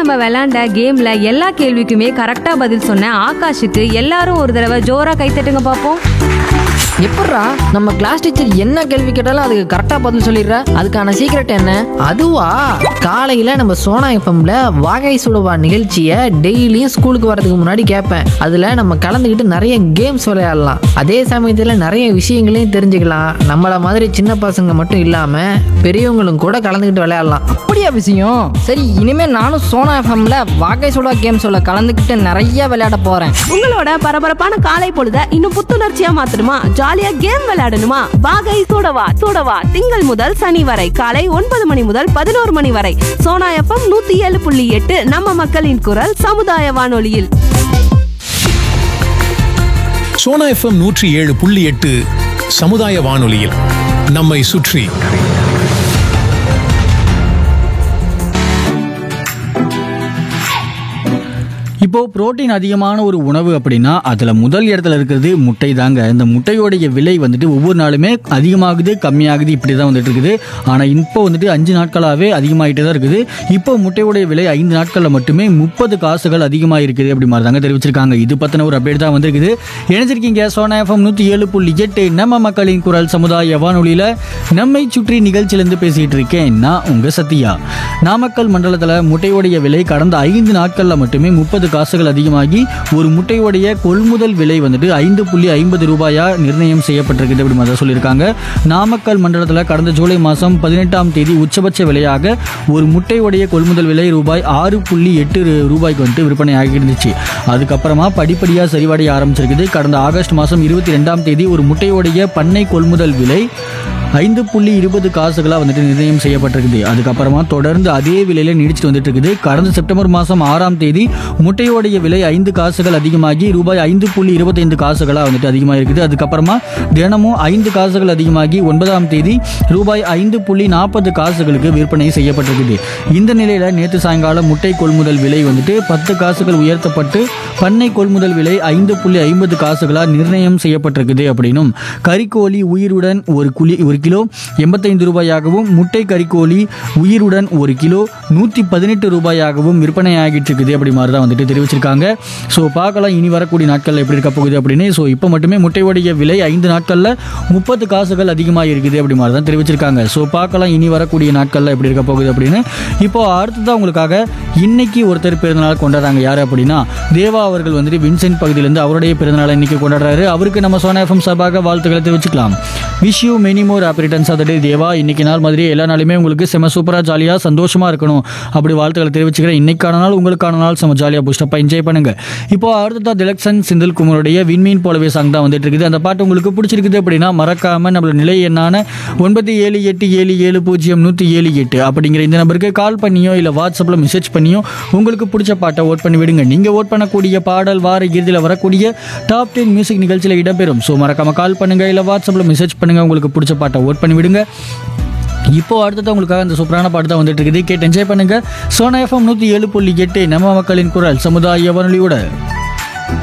நம்ம விளையாண்ட கேம்ல எல்லா கேள்விக்குமே கரெக்டா பதில் சொன்ன ஆகாஷுக்கு எல்லாரும் ஒரு தடவை ஜோரா கைத்தட்டுங்க பார்ப்போம் எப்பட்றா நம்ம கிளாஸ் டீச்சர் என்ன கேள்வி கேட்டாலும் அதுக்கு கரெக்டாக பதில் சொல்லிடுற அதுக்கான சீக்ரெட் என்ன அதுவா காலையில நம்ம சோனா எஃப்எம்ல வாகை சுடுவா நிகழ்ச்சியை டெய்லியும் ஸ்கூலுக்கு வரதுக்கு முன்னாடி கேட்பேன் அதுல நம்ம கலந்துக்கிட்டு நிறைய கேம்ஸ் விளையாடலாம் அதே சமயத்துல நிறைய விஷயங்களையும் தெரிஞ்சுக்கலாம் நம்மள மாதிரி சின்ன பசங்க மட்டும் இல்லாம பெரியவங்களும் கூட கலந்துக்கிட்டு விளையாடலாம் அப்படியா விஷயம் சரி இனிமே நானும் சோனா எஃப்எம்ல வாகை சுடா கேம் சொல்ல கலந்துக்கிட்டு நிறைய விளையாட போறேன் உங்களோட பரபரப்பான காலை பொழுத இன்னும் புத்துணர்ச்சியா மாத்தணுமா ஜாலியா கேம் விளையாடணுமா வாகை சூடவா சூடவா திங்கள் முதல் சனி வரை காலை ஒன்பது மணி முதல் பதினோரு மணி வரை சோனா எஃப்எம் நூத்தி ஏழு புள்ளி எட்டு நம்ம மக்களின் குரல் சமுதாய வானொலியில் சோனா எஃப்எம் நூற்றி ஏழு புள்ளி எட்டு சமுதாய வானொலியில் நம்மை சுற்றி இப்போ புரோட்டீன் அதிகமான ஒரு உணவு அப்படின்னா அதில் முதல் இடத்துல இருக்கிறது முட்டை தாங்க இந்த முட்டையோடைய விலை வந்துட்டு ஒவ்வொரு நாளுமே அதிகமாகுது கம்மியாகுது இப்படி தான் வந்துட்டு இருக்குது ஆனால் இப்போ வந்துட்டு அஞ்சு நாட்களாகவே அதிகமாகிட்டே தான் இருக்குது இப்போ முட்டையோடைய விலை ஐந்து நாட்களில் மட்டுமே முப்பது காசுகள் அதிகமாக இருக்குது அப்படி மாதிரி தாங்க தெரிவிச்சிருக்காங்க இது பற்றின ஒரு அப்டேட் தான் வந்திருக்குது இணைஞ்சிருக்கீங்க சோனா எஃப்எம் நூற்றி ஏழு புள்ளி எட்டு நம்ம மக்களின் குரல் சமுதாய வானொலியில் நம்மை சுற்றி நிகழ்ச்சியிலேருந்து பேசிகிட்டு இருக்கேன் நான் உங்கள் சத்யா நாமக்கல் மண்டலத்தில் முட்டையோடைய விலை கடந்த ஐந்து நாட்களில் மட்டுமே முப்பது காசுகள் அதிகமாகி ஒரு முட்டையோடைய கொள்முதல் விலை வந்துட்டு ஐந்து புள்ளி ஐம்பது ரூபாயா நிர்ணயம் செய்யப்பட்டிருக்குது அப்படி மாதிரி சொல்லியிருக்காங்க நாமக்கல் மண்டலத்தில் கடந்த ஜூலை மாதம் பதினெட்டாம் தேதி உச்சபட்ச விலையாக ஒரு முட்டையோடைய கொள்முதல் விலை ரூபாய் ஆறு புள்ளி எட்டு ரூபாய்க்கு வந்துட்டு விற்பனை ஆகி இருந்துச்சு அதுக்கப்புறமா படிப்படியாக சரிவடைய ஆரம்பிச்சிருக்குது கடந்த ஆகஸ்ட் மாதம் இருபத்தி ரெண்டாம் தேதி ஒரு முட்டையோடைய பண்ணை கொள்முதல் விலை ஐந்து புள்ளி இருபது காசுகளாக வந்துட்டு நிர்ணயம் செய்யப்பட்டிருக்குது அதுக்கப்புறமா தொடர்ந்து அதே விலையில நீடிச்சிட்டு வந்துட்டு இருக்குது கடந்த செப்டம்பர் மாதம் ஆறாம் தேதி முட்டையோடைய விலை ஐந்து காசுகள் அதிகமாகி ரூபாய் ஐந்து புள்ளி இருபத்தைந்து காசுகளாக வந்துட்டு அதிகமாக இருக்குது அதுக்கப்புறமா தினமும் ஐந்து காசுகள் அதிகமாகி ஒன்பதாம் தேதி ரூபாய் ஐந்து புள்ளி நாற்பது காசுகளுக்கு விற்பனை செய்யப்பட்டிருக்குது இந்த நிலையில நேற்று சாயங்காலம் முட்டை கொள்முதல் விலை வந்துட்டு பத்து காசுகள் உயர்த்தப்பட்டு பண்ணை கொள்முதல் விலை ஐந்து புள்ளி ஐம்பது காசுகளாக நிர்ணயம் செய்யப்பட்டிருக்குது அப்படின்னும் கறிக்கோழி உயிருடன் ஒரு குழி ஒரு கிலோ எண்பத்தைந்து ரூபாயாகவும் முட்டை கறிக்கோழி உயிருடன் ஒரு கிலோ நூற்றி பதினெட்டு ரூபாயாகவும் விற்பனை ஆகிட்டு இருக்குது அப்படி மாதிரி தான் வந்துட்டு தெரிவிச்சிருக்காங்க ஸோ பார்க்கலாம் இனி வரக்கூடிய நாட்களில் எப்படி இருக்க போகுது அப்படின்னு ஸோ இப்போ மட்டுமே முட்டையோடைய விலை ஐந்து நாட்களில் முப்பது காசுகள் அதிகமாக இருக்குது அப்படி மாதிரி தான் தெரிவிச்சிருக்காங்க ஸோ பார்க்கலாம் இனி வரக்கூடிய நாட்களில் எப்படி இருக்க போகுது அப்படின்னு இப்போ அடுத்ததான் உங்களுக்காக இன்னைக்கு ஒருத்தர் பிறந்தநாள் கொண்டாடுறாங்க யார் அப்படின்னா தேவா அவர்கள் வந்துட்டு வின்சென்ட் பகுதியிலேருந்து அவருடைய பிறந்தநாளை இன்னைக்கு கொண்டாடுறாரு அவருக்கு நம்ம சோனா எஃப்எம் சார்பாக வாழ்த்துக்களை தெரிவிச்சுக்கலாம் wish you many more happy returns of the day இன்னைக்கு நாள் மாதிரி எல்லா நாளுமே உங்களுக்கு செம சூப்பராக ஜாலியாக சந்தோஷமாக இருக்கணும் அப்படி வாழ்த்துக்களை தெரிவிச்சுக்கிறேன் இன்னைக்கான நாள் உங்களுக்கான நாள் செம ஜாலியாக புஷ்டப்பாக என்ஜாய் பண்ணுங்க இப்போ அடுத்ததாக திலக்ஷன் செந்தில் குமாருடைய விண்மீன் போலவே சாங் தான் வந்துட்டு இருக்குது அந்த பாட்டு உங்களுக்கு பிடிச்சிருக்குது அப்படின்னா மறக்காம நம்மளோட நிலை என்னான ஒன்பது ஏழு எட்டு ஏழு ஏழு பூஜ்ஜியம் நூற்றி ஏழு எட்டு அப்படிங்கிற இந்த நம்பருக்கு கால் பண்ணியோ இல்லை வாட்ஸ்அப்பில் மெசேஜ் பண்ணியோ உங்களுக்கு பிடிச்ச பாட்டை ஓட் பண்ணி விடுங்க நீங்கள் ஓட் பண்ணக்கூடிய பாடல் வார இறுதியில் வரக்கூடிய டாப் டென் மியூசிக் நிகழ்ச்சியில் இடம்பெறும் ஸோ மறக்காம கால் பண்ணுங்க இல்லை வாட்ஸ்அப்பில் மெசேஜ் பண்ணுங்க உங்களுக்கு பிடிச்ச பாட்டை ஓட் பண்ணி விடுங்க இப்போ அடுத்தது உங்களுக்காக அந்த சூப்பரான பாட்டு தான் வந்துட்டு இருக்குது கேட்டு என்ஜாய் பண்ணுங்க சோனா எஃப்எம் நூற்றி ஏழு புள்ளி எட்டு நம்ம மக்களின் குரல் சமுதாய வானொலியோட